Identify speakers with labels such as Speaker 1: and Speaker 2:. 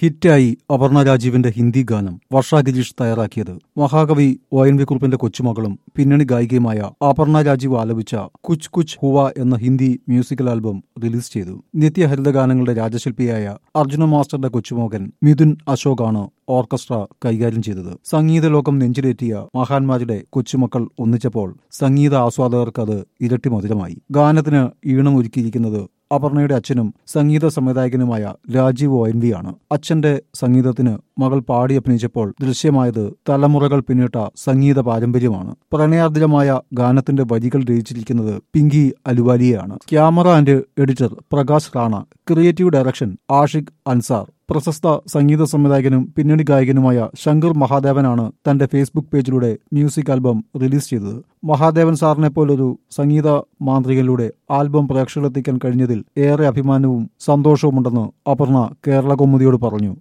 Speaker 1: ഹിറ്റായി അപർണ രാജീവിന്റെ ഹിന്ദി ഗാനം വർഷ ഗിരീഷ് തയ്യാറാക്കിയത് മഹാകവി ഒ എൻ വി കുറുപ്പിന്റെ കൊച്ചുമകളും പിന്നണി ഗായികയുമായ അപർണ രാജീവ് ആലപിച്ച കുച്ച് കുച്ച് ഹുവ എന്ന ഹിന്ദി മ്യൂസിക്കൽ ആൽബം റിലീസ് ചെയ്തു നിത്യഹരിത ഗാനങ്ങളുടെ രാജശില്പിയായ അർജുന മാസ്റ്ററുടെ കൊച്ചുമകൻ മിഥുൻ അശോകാണ് ഓർക്കസ്ട്ര കൈകാര്യം ചെയ്തത് സംഗീത ലോകം നെഞ്ചിലേറ്റിയ മഹാന്മാരുടെ കൊച്ചുമക്കൾ ഒന്നിച്ചപ്പോൾ സംഗീത ആസ്വാദകർക്ക് അത് ഇരട്ടി മധുരമായി ഗാനത്തിന് ഈണം ഒരുക്കിയിരിക്കുന്നത് അപർണയുടെ അച്ഛനും സംഗീത സംവിധായകനുമായ രാജീവ് ഒ എൻ വി ആണ് അച്ഛന്റെ സംഗീതത്തിന് മകൾ പാടി അഭിനയിച്ചപ്പോൾ ദൃശ്യമായത് തലമുറകൾ പിന്നിട്ട സംഗീത പാരമ്പര്യമാണ് പ്രണയാർദ്രമായ ഗാനത്തിന്റെ വരികൾ രചിച്ചിരിക്കുന്നത് പിങ്കി അലുവാലിയാണ് camera and editor Prakash Rana creative direction Ashiq Ansar പ്രശസ്ത സംഗീത സംവിധായകനും പിന്നണി ഗായകനുമായ ശങ്കർ മഹാദേവനാണ് തന്റെ ഫേസ്ബുക്ക് പേജിലൂടെ മ്യൂസിക് ആൽബം റിലീസ് ചെയ്തത് മഹാദേവൻ സാറിനെ പോലൊരു സംഗീത മാന്ത്രികയിലൂടെ ആൽബം പ്രേക്ഷകരിലെത്തിക്കാൻ കഴിഞ്ഞതിൽ ഏറെ അഭിമാനവും സന്തോഷവുമുണ്ടെന്ന് അപർണ കേരള കൗമുദിയോട് പറഞ്ഞു